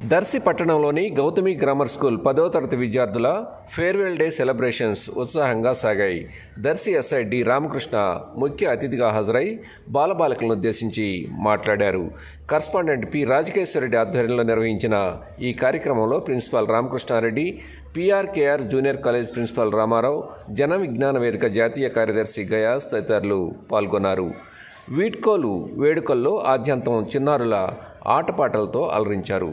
దర్శి పట్టణంలోని Gautami grammar school పదో తరగతి విద్యార్థుల ఫేర్వెల్ డే సెలబ్రేషన్స్ ఉత్సాహంగా సాగాయి దర్శి ఎస్ఐ డి రామకృష్ణ ముఖ్య అతిథిగా హాజరై బాలబాలికలను ఉద్దేశించి మాట్లాడారు కరస్పాండెంట్ పి రాజకేశ్వరరెడ్డి ఆధ్వర్యంలో నిర్వహించిన ఈ కార్యక్రమంలో principal Ramakrishna Reddy PRKR junior college principal Ramarao Jana Vignana వేదిక జాతీయ కార్యదర్శి గయాస్ తదితరులు పాల్గొన్నారు వీడ్కోలు వేడుకల్లో ఆద్యంతం చిన్నారుల ఆటపాటలతో అలరించారు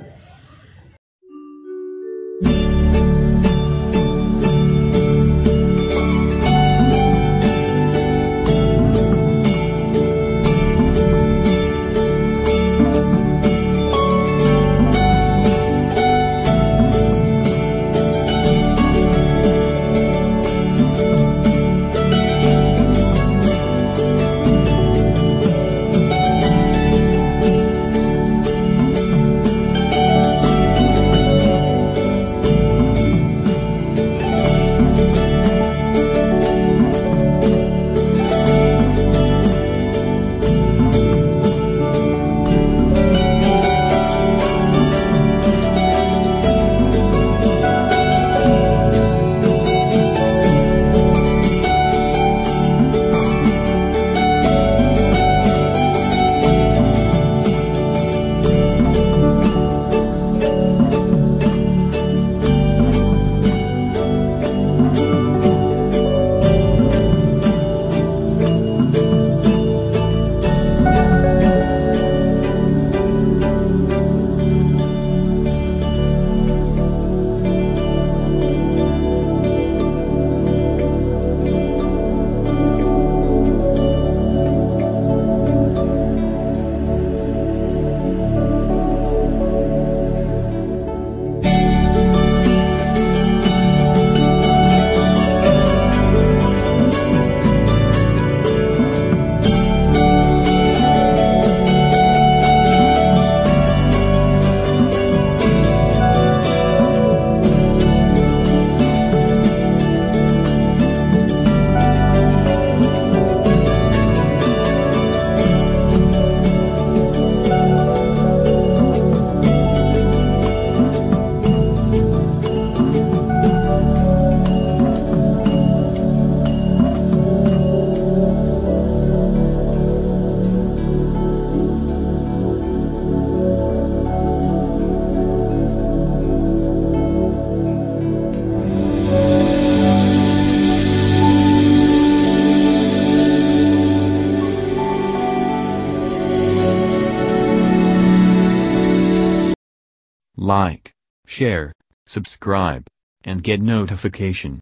Like, share, subscribe, and get notification.